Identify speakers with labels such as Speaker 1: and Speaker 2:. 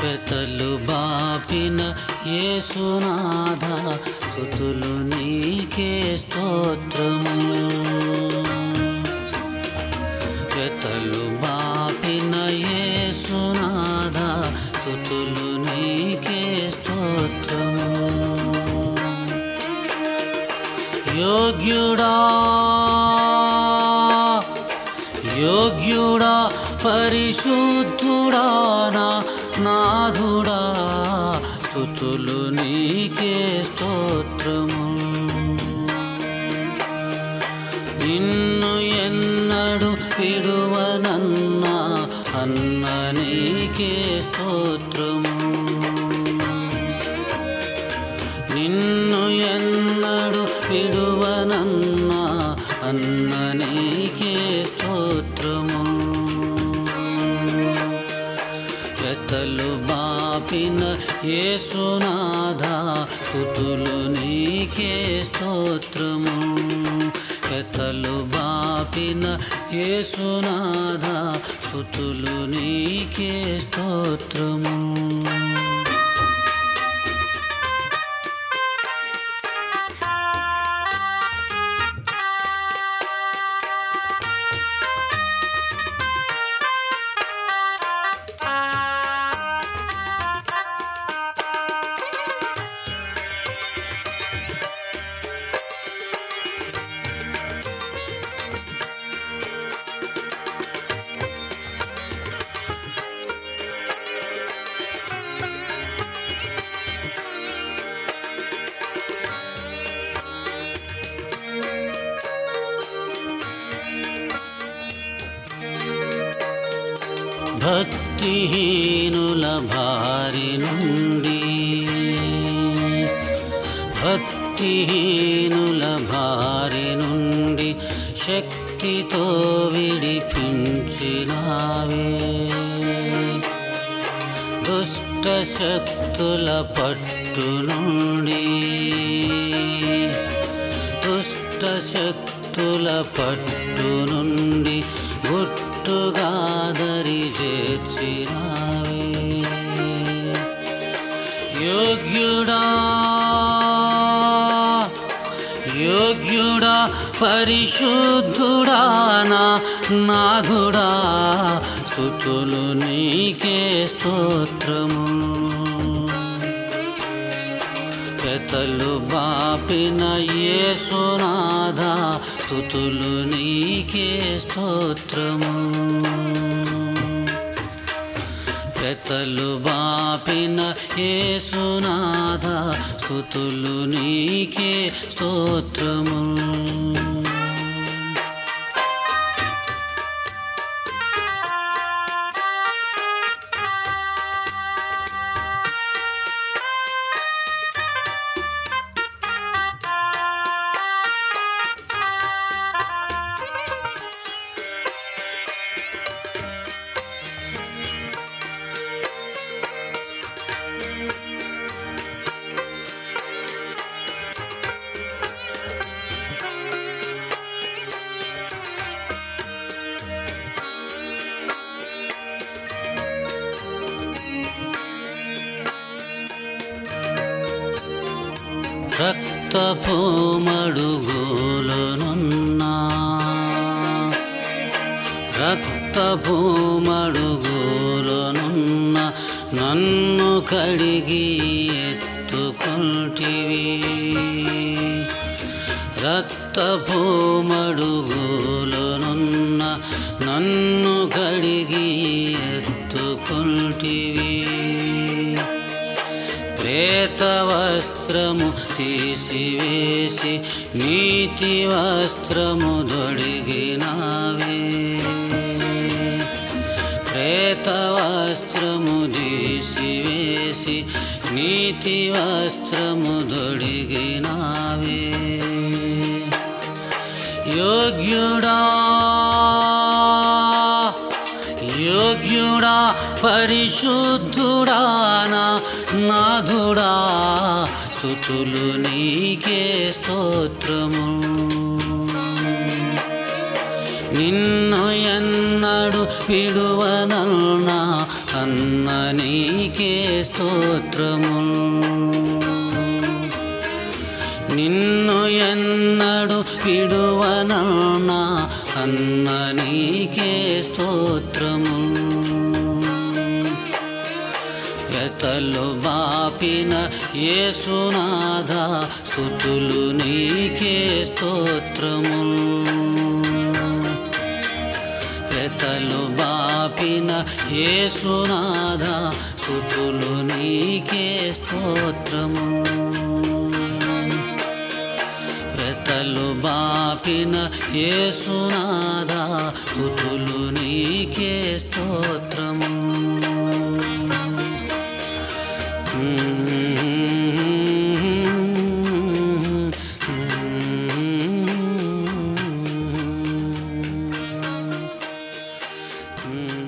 Speaker 1: పెతలు బాపిన యేసునాథ స్తుతులు నీకే స్తోత్రము పెతలు బాపిన యేసునాథ స్తుతులు నీకే స్తోత్రము యోగ్యుడా యోగ్యుడా పరిశుద్ధుడా నా నాథుడా స్తుతులు నీకే స్తోత్రము నిన్ను ఎన్నడు విడువనన్నా అన్న నీకే స్తోత్రము నిన్ను ఎన్నడు విడువనన్నా అన్న నీకే స్తోత్రము పెతలు బాపిన యేసునాథ తుతులు నీకే స్తోత్రము పెతలు బాపిన యేసునాథ తుతులు నీకే స్తోత్రము భక్తిహీనుల భారి నుండి భక్తిహీనుల భారి నుండి శక్తితో విడిపించినావే దుష్ట శక్తుల పట్టు నుండి దుష్ట శక్తుల పట్టు నుండి గుట్టుగా దరి చేర్చినావే యోగ్యుడా యోగ్యుడా పరిశుద్ధుడా నా నాథుడా స్థుతులు నీకే స్తోత్రము పెతలు బాపిన యేసునాథ స్థుతులు నీకే స్తోత్రము పెతలు బాపిన యేసునాథ స్థుతులు నీకే స్తోత్రము రక్తపు మడుగులునున్నా రక్తపు మడుగులునున్న నన్ను కడిగి ఎత్తుకుంటివి రక్తపు మడుగులునున్న నన్ను కడిగి ఎత్తుకుంటివి ప్రేత వస్త్రము తీసివేసి నీతి వస్త్రము దొడిగినావే ప్రేత వస్త్రము తీసివేసి నీతి వస్త్రము దొడిగినావే యోగ్యుడా యోగ్యుడా పరిశుద్ధుడా నా నాథుడా స్థుతులు నీకే స్తోత్రము నిన్ను ఎన్నడు విడువనల్నా అన్న నీకే స్తోత్రముల్ నిన్ను ఎన్నడు విడువనన్నా అన్న నీకే స్తోత్రము ఎతలు బాపిన యేసునాథ స్థుతులు నీకే స్తోత్రము ఎతలు బాపిన యేసునాథ స్థుతులు నీకే స్తోత్రము వెతలు బాపిన యేసునాథ స్థుతులు నీకే స్తోత్రము Mm-hmm.